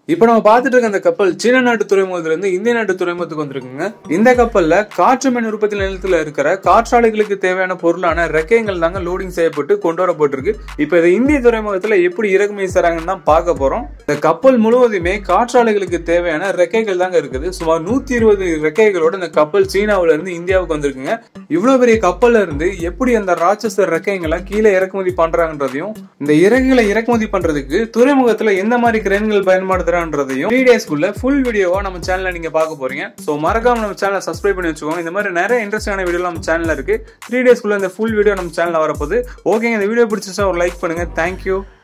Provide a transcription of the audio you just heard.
இப்போ நம்ம பார்த்துட்டு இருக்க அந்த கப்பல் சீன நாட்டு துறைமுகத்துல இருந்து இந்திய நாட்டு துறைமுகத்துக்கு வந்திருக்குங்க இந்த கப்பல்ல காற்று மின் உற்பத்தி நிலையத்துல இருக்கிற காற்றாலைகளுக்கு தேவையான பொருளான ரெக்கைகள் தாங்க லோடிங் செய்யப்பட்டு கொண்டு வரப்பட்டிருக்கு இப்போ இதை இந்திய துறைமுகத்துல எப்படி இறக்குமதி செய்றாங்கன்னு தான் பார்க்க போறோம் இந்த கப்பல் முழுவதுமே காற்றாலைகளுக்கு தேவையான ரெக்கைகள் தாங்க இருக்குது சுமார் நூத்தி இருபது ரெக்கைகளோட இந்த கப்பல் சீனாவுல இருந்து இந்தியாவுக்கு வந்திருக்குங்க இவ்வளவு பெரிய கப்பல்ல இருந்து எப்படி அந்த ராட்சச ரெக்கைங்களை கீழே இறக்குமதி பண்றாங்கன்றதையும் இந்த இறகுகளை இறக்குமதி பண்றதுக்கு துறைமுகத்துல எந்த மாதிரி கிரேன்கள் பயன்படுத்துறான்றதையும் த்ரீ டேஸ்க்குள்ள ஃபுல் வீடியோவா நம்ம சேனல்ல நீங்க பார்க்க போறீங்க சோ மறக்காம நம்ம சேனலை சப்ஸ்கிரைப் பண்ணி வச்சுக்கோங்க இந்த மாதிரி நிறைய இன்ட்ரெஸ்டான வீடியோ நம்ம சேனல்ல இருக்கு த்ரீ டேஸ்க்குள்ள இந்த ஃபுல் வீடியோ நம்ம சேனல்ல வரப்போகுது ஓகேங்க இந்த வீடியோ பிடிச்சிருச்சா ஒரு லைக் பண்ணுங்க தேங்க்யூ